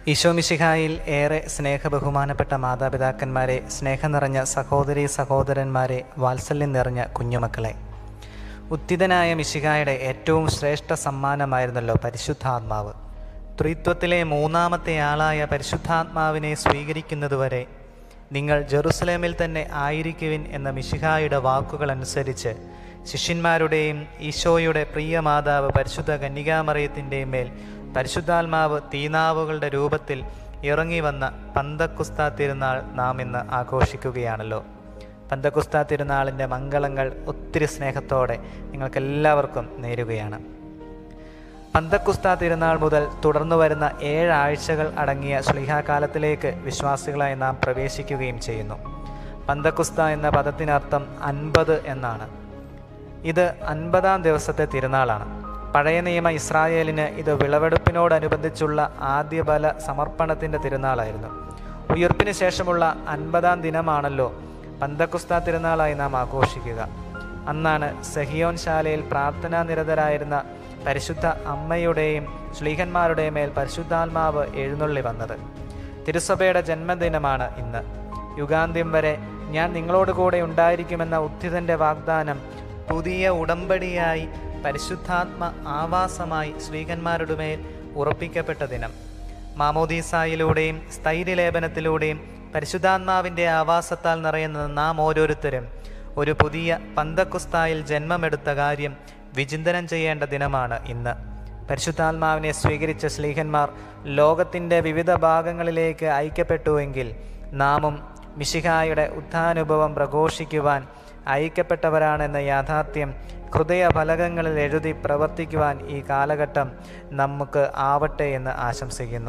ഈശോമിശിഹായിൽ ഏറെ സ്നേഹബഹുമാനപ്പെട്ട മാതാപിതാക്കന്മാരെ സ്നേഹം നിറഞ്ഞ സഹോദരി സഹോദരന്മാരെ വാത്സല്യം നിറഞ്ഞ കുഞ്ഞുമക്കളെ ഉത്തിതനായ മിശിഹായുടെ ഏറ്റവും ശ്രേഷ്ഠ സമ്മാനമായിരുന്നല്ലോ പരിശുദ്ധാത്മാവ് ത്രിത്വത്തിലെ മൂന്നാമത്തെ ആളായ പരിശുദ്ധാത്മാവിനെ സ്വീകരിക്കുന്നതുവരെ നിങ്ങൾ ജെറുസലേമിൽ തന്നെ ആയിരിക്കുവിൻ എന്ന മിശിഹായുടെ വാക്കുകൾ അനുസരിച്ച് ശിഷ്യന്മാരുടെയും ഈശോയുടെ പ്രിയ മാതാവ് പരിശുദ്ധ കന്യകാമറയത്തിൻ്റെയും മേൽ പരിശുദ്ധാത്മാവ് തീനാവുകളുടെ രൂപത്തിൽ ഇറങ്ങി വന്ന പന്തക്കുസ്ത തിരുനാൾ നാം ഇന്ന് ആഘോഷിക്കുകയാണല്ലോ പന്തക്കുസ്ത തിരുനാളിൻ്റെ മംഗളങ്ങൾ ഒത്തിരി സ്നേഹത്തോടെ നിങ്ങൾക്കെല്ലാവർക്കും നേരുകയാണ് പന്തക്കുസ്ത തിരുനാൾ മുതൽ തുടർന്നു വരുന്ന ഏഴാഴ്ചകൾ അടങ്ങിയ ശ്ലീഹാകാലത്തിലേക്ക് വിശ്വാസികളായി നാം പ്രവേശിക്കുകയും ചെയ്യുന്നു പന്തക്കുസ്ത എന്ന പദത്തിനർത്ഥം അൻപത് എന്നാണ് ഇത് അൻപതാം ദിവസത്തെ തിരുനാളാണ് പഴയ നിയമ ഇസ്രായേലിന് ഇത് വിളവെടുപ്പിനോടനുബന്ധിച്ചുള്ള ആദ്യ ബല സമർപ്പണത്തിൻ്റെ തിരുനാളായിരുന്നു ഉയർപ്പിന് ശേഷമുള്ള അൻപതാം ദിനമാണല്ലോ പന്തക്കുസ്ത തിരുനാളായി നാം ആഘോഷിക്കുക അന്നാണ് സഹിയോൻ ശാലയിൽ പ്രാർത്ഥനാ നിരതരായിരുന്ന പരിശുദ്ധ അമ്മയുടെയും ശ്ലീഹന്മാരുടെയും മേൽ പരിശുദ്ധാത്മാവ് എഴുന്നള്ളി വന്നത് തിരുസഭയുടെ ജന്മദിനമാണ് ഇന്ന് യുഗാന്ത്യം വരെ ഞാൻ നിങ്ങളോട് കൂടെ ഉണ്ടായിരിക്കുമെന്ന ഉദ്ധിതന്റെ വാഗ്ദാനം പുതിയ ഉടമ്പടിയായി പരിശുദ്ധാത്മ ആവാസമായി ശ്രീകന്മാരുടെ മേൽ ഉറപ്പിക്കപ്പെട്ട ദിനം മാമോദീസായിലൂടെയും സ്ഥൈര്യലേപനത്തിലൂടെയും പരിശുദ്ധാത്മാവിൻ്റെ ആവാസത്താൽ നിറയുന്ന നാം ഓരോരുത്തരും ഒരു പുതിയ പന്തക്കുസ്തായിൽ ജന്മമെടുത്ത കാര്യം വിചിന്തനം ചെയ്യേണ്ട ദിനമാണ് ഇന്ന് പരിശുദ്ധാത്മാവിനെ സ്വീകരിച്ച സ്ലീഹന്മാർ ലോകത്തിൻ്റെ വിവിധ ഭാഗങ്ങളിലേക്ക് ഐക്യപ്പെട്ടുവെങ്കിൽ നാമും മിശിഹായുടെ ഉത്ഥാനുഭവം പ്രഘോഷിക്കുവാൻ ഐക്യപ്പെട്ടവരാണെന്ന യാഥാർത്ഥ്യം ഹൃദയഫലകങ്ങളിൽ എഴുതി പ്രവർത്തിക്കുവാൻ ഈ കാലഘട്ടം നമുക്ക് ആവട്ടെ എന്ന് ആശംസിക്കുന്നു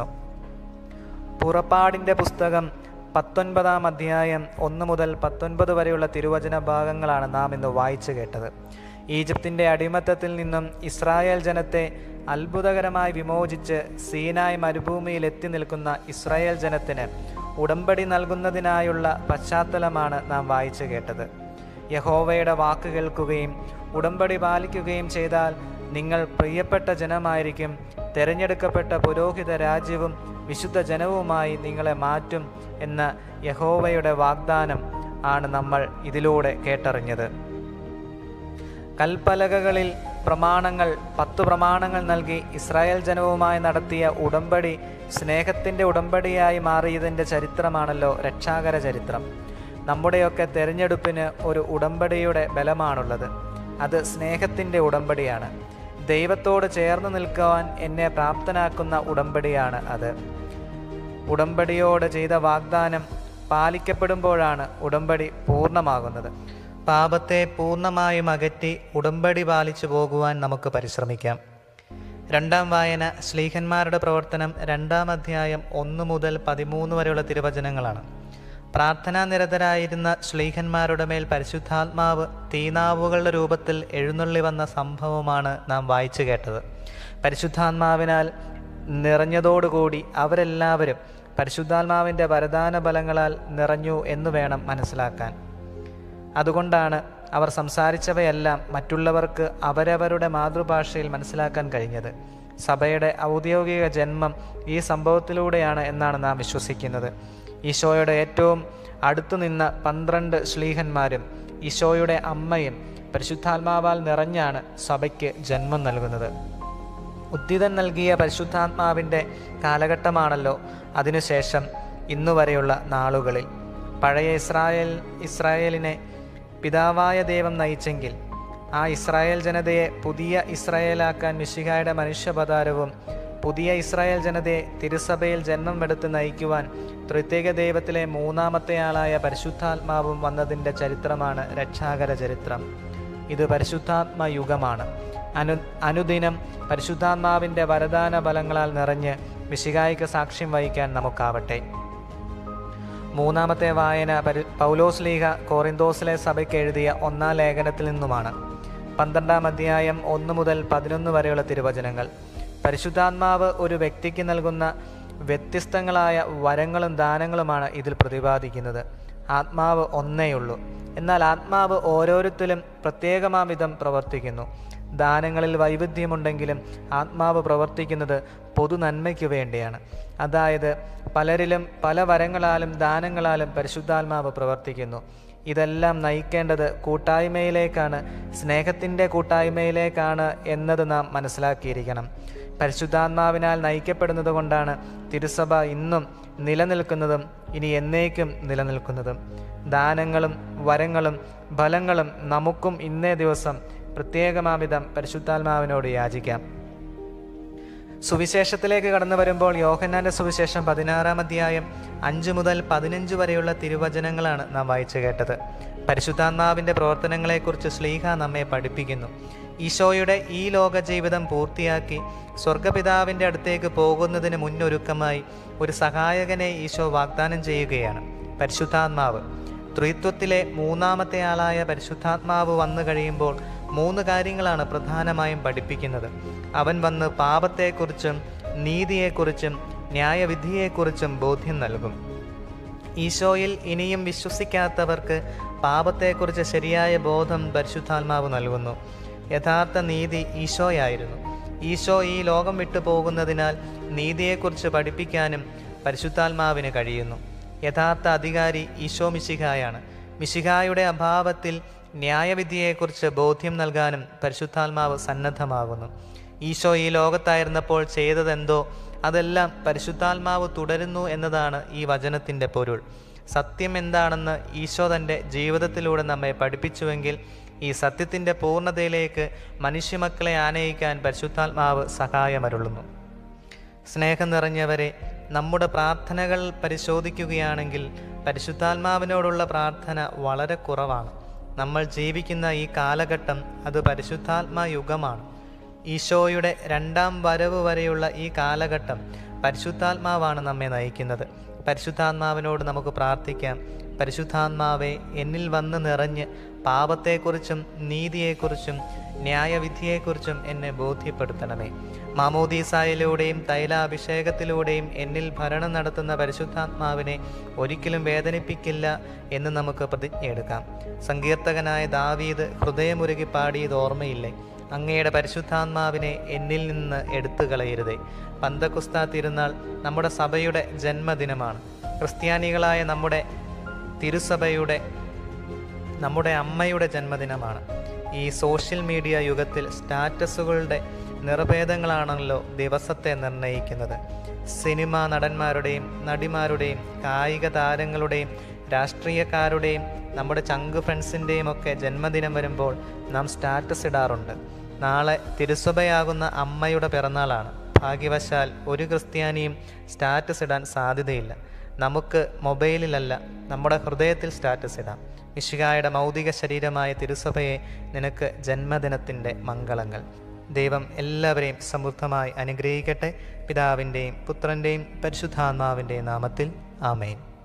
പുറപ്പാടിൻ്റെ പുസ്തകം പത്തൊൻപതാം അധ്യായം ഒന്ന് മുതൽ പത്തൊൻപത് വരെയുള്ള തിരുവചന ഭാഗങ്ങളാണ് നാം ഇന്ന് വായിച്ചു കേട്ടത് ഈജിപ്തിൻ്റെ അടിമത്തത്തിൽ നിന്നും ഇസ്രായേൽ ജനത്തെ അത്ഭുതകരമായി വിമോചിച്ച് സീനായ് മരുഭൂമിയിൽ എത്തി നിൽക്കുന്ന ഇസ്രായേൽ ജനത്തിന് ഉടമ്പടി നൽകുന്നതിനായുള്ള പശ്ചാത്തലമാണ് നാം വായിച്ചു കേട്ടത് യഹോവയുടെ വാക്ക് കേൾക്കുകയും ഉടമ്പടി പാലിക്കുകയും ചെയ്താൽ നിങ്ങൾ പ്രിയപ്പെട്ട ജനമായിരിക്കും തിരഞ്ഞെടുക്കപ്പെട്ട പുരോഹിത രാജ്യവും വിശുദ്ധ ജനവുമായി നിങ്ങളെ മാറ്റും എന്ന യഹോവയുടെ വാഗ്ദാനം ആണ് നമ്മൾ ഇതിലൂടെ കേട്ടറിഞ്ഞത് കൽപ്പലകകളിൽ പ്രമാണങ്ങൾ പത്തു പ്രമാണങ്ങൾ നൽകി ഇസ്രായേൽ ജനവുമായി നടത്തിയ ഉടമ്പടി സ്നേഹത്തിൻ്റെ ഉടമ്പടിയായി മാറിയതിൻ്റെ ചരിത്രമാണല്ലോ രക്ഷാകര ചരിത്രം നമ്മുടെയൊക്കെ തെരഞ്ഞെടുപ്പിന് ഒരു ഉടമ്പടിയുടെ ബലമാണുള്ളത് അത് സ്നേഹത്തിൻ്റെ ഉടമ്പടിയാണ് ദൈവത്തോട് ചേർന്ന് നിൽക്കുവാൻ എന്നെ പ്രാപ്തനാക്കുന്ന ഉടമ്പടിയാണ് അത് ഉടമ്പടിയോട് ചെയ്ത വാഗ്ദാനം പാലിക്കപ്പെടുമ്പോഴാണ് ഉടമ്പടി പൂർണ്ണമാകുന്നത് പാപത്തെ പൂർണ്ണമായും അകറ്റി ഉടമ്പടി പാലിച്ചു പോകുവാൻ നമുക്ക് പരിശ്രമിക്കാം രണ്ടാം വായന ശ്ലീഹന്മാരുടെ പ്രവർത്തനം രണ്ടാം അധ്യായം ഒന്ന് മുതൽ പതിമൂന്ന് വരെയുള്ള തിരുവചനങ്ങളാണ് പ്രാർത്ഥനാ നിരതരായിരുന്ന ശ്ലീഹന്മാരുടെ മേൽ പരിശുദ്ധാത്മാവ് തീനാവുകളുടെ രൂപത്തിൽ എഴുന്നള്ളി വന്ന സംഭവമാണ് നാം വായിച്ചു കേട്ടത് പരിശുദ്ധാത്മാവിനാൽ നിറഞ്ഞതോടുകൂടി അവരെല്ലാവരും പരിശുദ്ധാത്മാവിൻ്റെ വരദാന ബലങ്ങളാൽ നിറഞ്ഞു എന്ന് വേണം മനസ്സിലാക്കാൻ അതുകൊണ്ടാണ് അവർ സംസാരിച്ചവയെല്ലാം മറ്റുള്ളവർക്ക് അവരവരുടെ മാതൃഭാഷയിൽ മനസ്സിലാക്കാൻ കഴിഞ്ഞത് സഭയുടെ ഔദ്യോഗിക ജന്മം ഈ സംഭവത്തിലൂടെയാണ് എന്നാണ് നാം വിശ്വസിക്കുന്നത് ഈശോയുടെ ഏറ്റവും അടുത്തു നിന്ന പന്ത്രണ്ട് ശ്ലീഹന്മാരും ഈശോയുടെ അമ്മയും പരിശുദ്ധാത്മാവാൽ നിറഞ്ഞാണ് സഭയ്ക്ക് ജന്മം നൽകുന്നത് ഉദ്ധിതൻ നൽകിയ പരിശുദ്ധാത്മാവിൻ്റെ കാലഘട്ടമാണല്ലോ അതിനുശേഷം ഇന്നുവരെയുള്ള നാളുകളിൽ പഴയ ഇസ്രായേൽ ഇസ്രായേലിനെ പിതാവായ ദൈവം നയിച്ചെങ്കിൽ ആ ഇസ്രായേൽ ജനതയെ പുതിയ ഇസ്രായേലാക്കാൻ മിശിഹായുടെ മനുഷ്യപതാരവും പുതിയ ഇസ്രായേൽ ജനതയെ തിരുസഭയിൽ ജന്മമെടുത്ത് നയിക്കുവാൻ പ്രത്യേക ദൈവത്തിലെ മൂന്നാമത്തെ ആളായ പരിശുദ്ധാത്മാവും വന്നതിൻ്റെ ചരിത്രമാണ് രക്ഷാകര ചരിത്രം ഇത് പരിശുദ്ധാത്മ യുഗമാണ് അനു അനുദിനം പരിശുദ്ധാത്മാവിൻ്റെ വരദാന ബലങ്ങളാൽ നിറഞ്ഞ് മിശികായിക്ക് സാക്ഷ്യം വഹിക്കാൻ നമുക്കാവട്ടെ മൂന്നാമത്തെ വായന പരി പൗലോസ് ലീഹ കോറിന്തോസിലെ സഭയ്ക്ക് എഴുതിയ ഒന്നാം ലേഖനത്തിൽ നിന്നുമാണ് പന്ത്രണ്ടാം അധ്യായം ഒന്ന് മുതൽ പതിനൊന്ന് വരെയുള്ള തിരുവചനങ്ങൾ പരിശുദ്ധാത്മാവ് ഒരു വ്യക്തിക്ക് നൽകുന്ന വ്യത്യസ്തങ്ങളായ വരങ്ങളും ദാനങ്ങളുമാണ് ഇതിൽ പ്രതിപാദിക്കുന്നത് ആത്മാവ് ഒന്നേയുള്ളൂ എന്നാൽ ആത്മാവ് ഓരോരുത്തരും പ്രത്യേകമാം വിധം പ്രവർത്തിക്കുന്നു ദാനങ്ങളിൽ വൈവിധ്യമുണ്ടെങ്കിലും ആത്മാവ് പ്രവർത്തിക്കുന്നത് പൊതു നന്മയ്ക്കു വേണ്ടിയാണ് അതായത് പലരിലും പല വരങ്ങളാലും ദാനങ്ങളാലും പരിശുദ്ധാത്മാവ് പ്രവർത്തിക്കുന്നു ഇതെല്ലാം നയിക്കേണ്ടത് കൂട്ടായ്മയിലേക്കാണ് സ്നേഹത്തിൻ്റെ കൂട്ടായ്മയിലേക്കാണ് എന്നത് നാം മനസ്സിലാക്കിയിരിക്കണം പരിശുദ്ധാത്മാവിനാൽ നയിക്കപ്പെടുന്നത് കൊണ്ടാണ് തിരുസഭ ഇന്നും നിലനിൽക്കുന്നതും ഇനി എന്നേക്കും നിലനിൽക്കുന്നതും ദാനങ്ങളും വരങ്ങളും ഫലങ്ങളും നമുക്കും ഇന്നേ ദിവസം പ്രത്യേകമാവിധം പരിശുദ്ധാത്മാവിനോട് യാചിക്കാം സുവിശേഷത്തിലേക്ക് കടന്നു വരുമ്പോൾ യോഹന്നാന്റെ സുവിശേഷം പതിനാറാം അധ്യായം അഞ്ച് മുതൽ പതിനഞ്ച് വരെയുള്ള തിരുവചനങ്ങളാണ് നാം വായിച്ചു കേട്ടത് പരിശുദ്ധാത്മാവിൻ്റെ പ്രവർത്തനങ്ങളെക്കുറിച്ച് ശ്ലീഹ നമ്മെ പഠിപ്പിക്കുന്നു ഈശോയുടെ ഈ ലോക ജീവിതം പൂർത്തിയാക്കി സ്വർഗപിതാവിൻ്റെ അടുത്തേക്ക് പോകുന്നതിന് മുന്നൊരുക്കമായി ഒരു സഹായകനെ ഈശോ വാഗ്ദാനം ചെയ്യുകയാണ് പരിശുദ്ധാത്മാവ് ത്രിത്വത്തിലെ മൂന്നാമത്തെ ആളായ പരിശുദ്ധാത്മാവ് വന്നു കഴിയുമ്പോൾ മൂന്ന് കാര്യങ്ങളാണ് പ്രധാനമായും പഠിപ്പിക്കുന്നത് അവൻ വന്ന് പാപത്തെക്കുറിച്ചും നീതിയെക്കുറിച്ചും ന്യായവിധിയെക്കുറിച്ചും ബോധ്യം നൽകും ഈശോയിൽ ഇനിയും വിശ്വസിക്കാത്തവർക്ക് പാപത്തെക്കുറിച്ച് ശരിയായ ബോധം പരിശുദ്ധാത്മാവ് നൽകുന്നു യഥാർത്ഥ നീതി ഈശോയായിരുന്നു ഈശോ ഈ ലോകം വിട്ടു പോകുന്നതിനാൽ നീതിയെക്കുറിച്ച് പഠിപ്പിക്കാനും പരിശുദ്ധാത്മാവിന് കഴിയുന്നു യഥാർത്ഥ അധികാരി ഈശോ മിശിഹായാണ് മിശിഹായുടെ അഭാവത്തിൽ ന്യായവിധിയെക്കുറിച്ച് ബോധ്യം നൽകാനും പരിശുദ്ധാത്മാവ് സന്നദ്ധമാകുന്നു ഈശോ ഈ ലോകത്തായിരുന്നപ്പോൾ ചെയ്തതെന്തോ അതെല്ലാം പരിശുദ്ധാത്മാവ് തുടരുന്നു എന്നതാണ് ഈ വചനത്തിൻ്റെ പൊരുൾ സത്യം എന്താണെന്ന് ഈശോ തൻ്റെ ജീവിതത്തിലൂടെ നമ്മെ പഠിപ്പിച്ചുവെങ്കിൽ ഈ സത്യത്തിൻ്റെ പൂർണ്ണതയിലേക്ക് മനുഷ്യമക്കളെ ആനയിക്കാൻ പരിശുദ്ധാത്മാവ് സഹായമരുളുന്നു സ്നേഹം നിറഞ്ഞവരെ നമ്മുടെ പ്രാർത്ഥനകൾ പരിശോധിക്കുകയാണെങ്കിൽ പരിശുദ്ധാത്മാവിനോടുള്ള പ്രാർത്ഥന വളരെ കുറവാണ് നമ്മൾ ജീവിക്കുന്ന ഈ കാലഘട്ടം അത് പരിശുദ്ധാത്മാ യുഗമാണ് ഈശോയുടെ രണ്ടാം വരവ് വരെയുള്ള ഈ കാലഘട്ടം പരിശുദ്ധാത്മാവാണ് നമ്മെ നയിക്കുന്നത് പരിശുദ്ധാത്മാവിനോട് നമുക്ക് പ്രാർത്ഥിക്കാം പരിശുദ്ധാത്മാവെ എന്നിൽ വന്ന് നിറഞ്ഞ് പാപത്തെക്കുറിച്ചും നീതിയെക്കുറിച്ചും ന്യായവിധിയെക്കുറിച്ചും എന്നെ ബോധ്യപ്പെടുത്തണമേ മാമോദീസായിലൂടെയും തൈലാഭിഷേകത്തിലൂടെയും എന്നിൽ ഭരണം നടത്തുന്ന പരിശുദ്ധാത്മാവിനെ ഒരിക്കലും വേദനിപ്പിക്കില്ല എന്ന് നമുക്ക് പ്രതിജ്ഞയെടുക്കാം സങ്കീർത്തകനായ ദാവീദ് ഹൃദയമുരുകി പാടിയത് ഓർമ്മയില്ലേ അങ്ങയുടെ പരിശുദ്ധാത്മാവിനെ എന്നിൽ നിന്ന് എടുത്തു കളയരുതേ പന്തകുസ്ത തിരുനാൾ നമ്മുടെ സഭയുടെ ജന്മദിനമാണ് ക്രിസ്ത്യാനികളായ നമ്മുടെ തിരുസഭയുടെ നമ്മുടെ അമ്മയുടെ ജന്മദിനമാണ് ഈ സോഷ്യൽ മീഡിയ യുഗത്തിൽ സ്റ്റാറ്റസുകളുടെ നിറഭേദങ്ങളാണല്ലോ ദിവസത്തെ നിർണ്ണയിക്കുന്നത് സിനിമാ നടന്മാരുടെയും നടിമാരുടെയും കായിക താരങ്ങളുടെയും രാഷ്ട്രീയക്കാരുടെയും നമ്മുടെ ചങ്ക് ഫ്രണ്ട്സിൻ്റെയും ഒക്കെ ജന്മദിനം വരുമ്പോൾ നാം സ്റ്റാറ്റസ് ഇടാറുണ്ട് നാളെ തിരുസഭയാകുന്ന അമ്മയുടെ പിറന്നാളാണ് ഭാഗ്യവശാൽ ഒരു ക്രിസ്ത്യാനിയും സ്റ്റാറ്റസ് ഇടാൻ സാധ്യതയില്ല നമുക്ക് മൊബൈലിലല്ല നമ്മുടെ ഹൃദയത്തിൽ സ്റ്റാറ്റസ് ഇടാം മിശികായുടെ മൗതിക ശരീരമായ തിരുസഭയെ നിനക്ക് ജന്മദിനത്തിൻ്റെ മംഗളങ്ങൾ ദൈവം എല്ലാവരെയും സമൃദ്ധമായി അനുഗ്രഹിക്കട്ടെ പിതാവിൻ്റെയും പുത്രൻ്റെയും പരിശുദ്ധാത്മാവിൻ്റെയും നാമത്തിൽ ആമേൻ